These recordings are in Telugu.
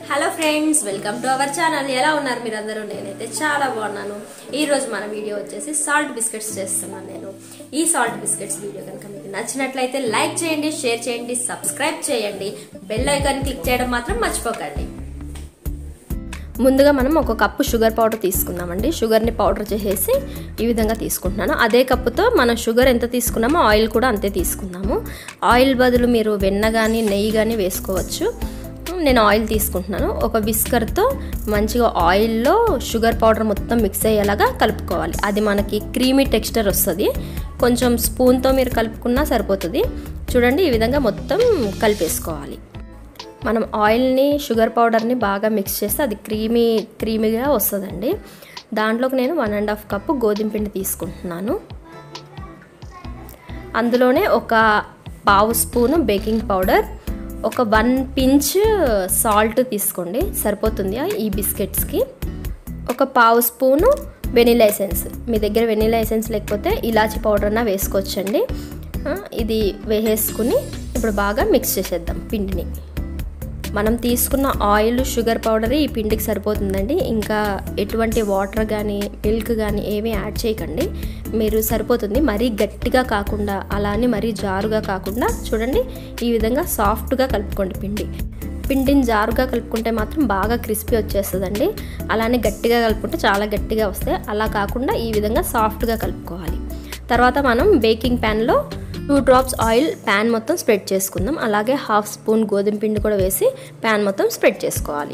hello friends welcome to our channel ఎలా ఉన్నారు మీరందరూ నేనైతే చాలా బాగున్నాను ఈ రోజు మన వీడియో వచ్చేసి సాల్ట్ బిస్కెట్స్ చేస్తున్నాను నేను ఈ సాల్ట్ బిస్కెట్స్ వీడియో కనుక మీకు నచ్చినట్లయితే లైక్ చేయండి షేర్ చేయండి సబ్స్క్రైబ్ చేయండి బెల్ ఐకాన్ క్లిక్ చేయడం మాత్రం మర్చిపోకండి ముందుగా మనం ఒక కప్పు షుగర్ పౌడర్ తీసుకున్నామండి షుగర్ని పౌడర్ చేసేసి ఈ విధంగా తీసుకుంటున్నాను అదే కప్పుతో మనం షుగర్ ఎంత తీసుకున్నామో ఆయిల్ కూడా అంతే తీసుకున్నాము ఆయిల్ బదులు మీరు వెన్న కానీ నెయ్యి కానీ వేసుకోవచ్చు నేను ఆయిల్ తీసుకుంటున్నాను ఒక విస్కర్తో మంచిగా ఆయిల్లో షుగర్ పౌడర్ మొత్తం మిక్స్ అయ్యేలాగా కలుపుకోవాలి అది మనకి క్రీమీ టెక్స్చర్ వస్తుంది కొంచెం స్పూన్తో మీరు కలుపుకున్నా సరిపోతుంది చూడండి ఈ విధంగా మొత్తం కలిపేసుకోవాలి మనం ఆయిల్ని షుగర్ పౌడర్ని బాగా మిక్స్ చేస్తే అది క్రీమీ క్రీమీగా వస్తుందండి దాంట్లోకి నేను వన్ అండ్ హాఫ్ కప్పు గోధుమ పిండి తీసుకుంటున్నాను అందులోనే ఒక పావు స్పూను బేకింగ్ పౌడర్ ఒక వన్ పించ్ సాల్ట్ తీసుకోండి సరిపోతుంది ఈ బిస్కెట్స్కి ఒక పావు స్పూను వెనిలా ఎసెన్స్ మీ దగ్గర వెనిలా ఎసెన్స్ లేకపోతే ఇలాచి పౌడర్ అన్నా వేసుకోవచ్చండి ఇది వేసేసుకుని ఇప్పుడు బాగా మిక్స్ చేసేద్దాం పిండిని మనం తీసుకున్న ఆయిల్ షుగర్ పౌడర్ ఈ పిండికి సరిపోతుందండి ఇంకా ఎటువంటి వాటర్ కానీ మిల్క్ కానీ ఏమీ యాడ్ చేయకండి మీరు సరిపోతుంది మరీ గట్టిగా కాకుండా అలా అని మరీ జారుగా కాకుండా చూడండి ఈ విధంగా సాఫ్ట్గా కలుపుకోండి పిండి పిండిని జారుగా కలుపుకుంటే మాత్రం బాగా క్రిస్పీ వచ్చేస్తుందండి అలానే గట్టిగా కలుపుకుంటే చాలా గట్టిగా వస్తాయి అలా కాకుండా ఈ విధంగా సాఫ్ట్గా కలుపుకోవాలి తర్వాత మనం బేకింగ్ ప్యాన్లో టూ డ్రాప్స్ ఆయిల్ ప్యాన్ మొత్తం స్ప్రెడ్ చేసుకుందాం అలాగే హాఫ్ స్పూన్ గోధుమ పిండి కూడా వేసి ప్యాన్ మొత్తం స్ప్రెడ్ చేసుకోవాలి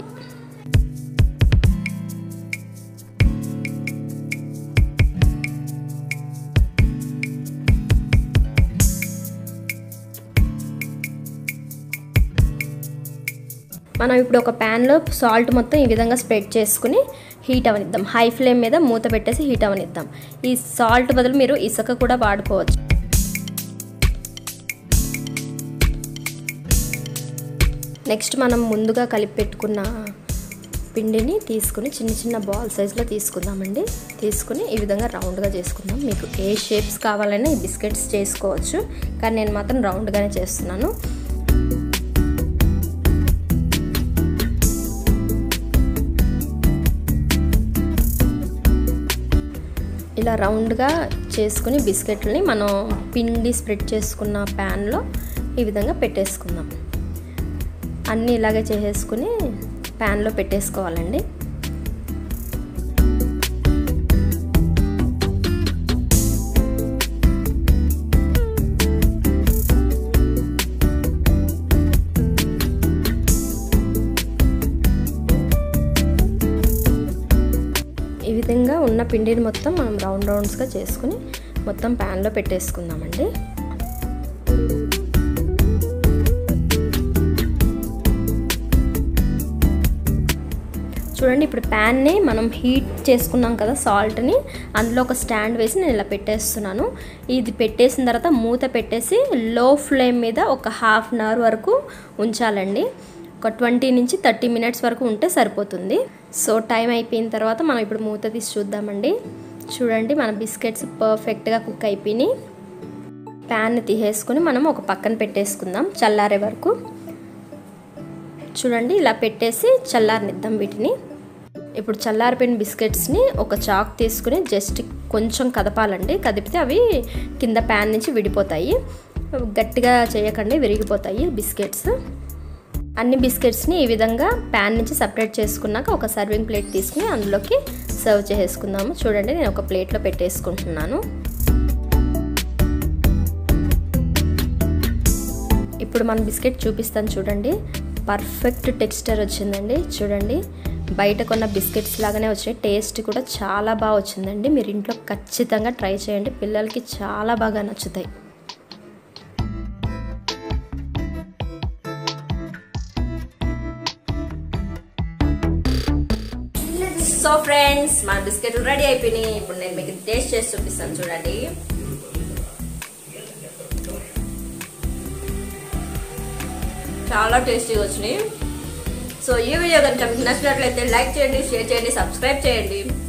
మనం ఇప్పుడు ఒక ప్యాన్లో సాల్ట్ మొత్తం ఈ విధంగా స్ప్రెడ్ చేసుకుని హీట్ అవనిద్దాం హై ఫ్లేమ్ మీద మూత పెట్టేసి హీట్ అవనిద్దాం ఈ సాల్ట్ బదులు మీరు ఇసుక కూడా వాడుకోవచ్చు నెక్స్ట్ మనం ముందుగా కలిపి పెట్టుకున్న పిండిని తీసుకుని చిన్న చిన్న బాల్ సైజులో తీసుకుందామండి తీసుకుని ఈ విధంగా రౌండ్గా చేసుకుందాం మీకు ఏ షేప్స్ కావాలన్నా ఈ బిస్కెట్స్ చేసుకోవచ్చు కానీ నేను మాత్రం రౌండ్గానే చేస్తున్నాను ఇలా రౌండ్గా చేసుకుని బిస్కెట్లని మనం పిండి స్ప్రెడ్ చేసుకున్న ప్యాన్లో ఈ విధంగా పెట్టేసుకుందాం అన్నీ ఇలాగే చేసేసుకుని ప్యాన్లో పెట్టేసుకోవాలండి ఈ విధంగా ఉన్న పిండిని మొత్తం మనం రౌండ్ రౌండ్స్గా చేసుకుని మొత్తం ప్యాన్లో పెట్టేసుకుందామండి చూడండి ఇప్పుడు ప్యాన్ని మనం హీట్ చేసుకున్నాం కదా సాల్ట్ని అందులో ఒక స్టాండ్ వేసి నేను ఇలా పెట్టేస్తున్నాను ఇది పెట్టేసిన తర్వాత మూత పెట్టేసి లో ఫ్లేమ్ మీద ఒక హాఫ్ అన్ అవర్ వరకు ఉంచాలండి ఒక ట్వంటీ నుంచి థర్టీ మినిట్స్ వరకు ఉంటే సరిపోతుంది సో టైం అయిపోయిన తర్వాత మనం ఇప్పుడు మూత తీసి చూద్దామండి చూడండి మన బిస్కెట్స్ పర్ఫెక్ట్గా కుక్ అయిపోయినాయి ప్యాన్ని తీసేసుకుని మనం ఒక పక్కన పెట్టేసుకుందాం చల్లారే వరకు చూడండి ఇలా పెట్టేసి చల్లారనిద్దాం వీటిని ఇప్పుడు చల్లారిపోయిన బిస్కెట్స్ని ఒక చాక్ తీసుకుని జస్ట్ కొంచెం కదపాలండి కదిపితే అవి కింద ప్యాన్ నుంచి విడిపోతాయి గట్టిగా చేయకండి విరిగిపోతాయి బిస్కెట్స్ అన్ని బిస్కెట్స్ని ఈ విధంగా ప్యాన్ నుంచి సపరేట్ చేసుకున్నాక ఒక సర్వింగ్ ప్లేట్ తీసుకుని అందులోకి సర్వ్ చేసుకుందాము చూడండి నేను ఒక ప్లేట్లో పెట్టేసుకుంటున్నాను ఇప్పుడు మన బిస్కెట్ చూపిస్తాను చూడండి పర్ఫెక్ట్ టెక్స్చర్ వచ్చిందండి చూడండి బయట కొన్న బిస్కెట్స్ లాగానే వచ్చాయి టేస్ట్ కూడా చాలా బాగా వచ్చిందండి మీరు ఇంట్లో ఖచ్చితంగా ట్రై చేయండి పిల్లలకి చాలా బాగా నచ్చుతాయి సో ఫ్రెండ్స్ మన బిస్కెట్లు రెడీ అయిపోయినాయి ఇప్పుడు నేను మీకు టేస్ట్ చేసి చూపిస్తాను చూడండి చాలా టేస్టీగా వచ్చినాయి సో ఈ వీడియో కనుక మీకు నచ్చినట్లయితే లైక్ చేయండి షేర్ చేయండి సబ్స్క్రైబ్ చేయండి